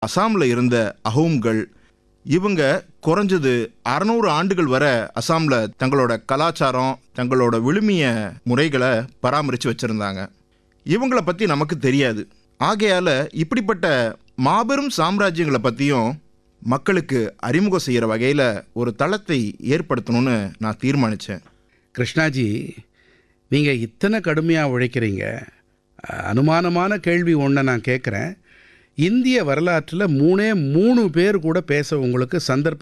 அசாமில் இருந்த அஹோம்கள் இவங்க குறைஞ்சது அறநூறு ஆண்டுகள் வரை அசாமில் தங்களோட கலாச்சாரம் தங்களோட விழுமிய முறைகளை பராமரித்து வச்சுருந்தாங்க இவங்களை பற்றி நமக்கு தெரியாது ஆகையால் இப்படிப்பட்ட மாபெரும் சாம்ராஜ்யங்களை பற்றியும் மக்களுக்கு அறிமுகம் செய்கிற வகையில் ஒரு தளத்தை ஏற்படுத்தணும்னு நான் தீர்மானித்தேன் கிருஷ்ணாஜி நீங்கள் இத்தனை கடுமையாக உழைக்கிறீங்க அஹ், அனுமானமான கேள்வி ஒன்றை நான் கேட்குறேன் இந்திய வரலாற்றில் மூணே மூணு பேர் கூட பேச உங்களுக்கு சந்தர்ப்பம்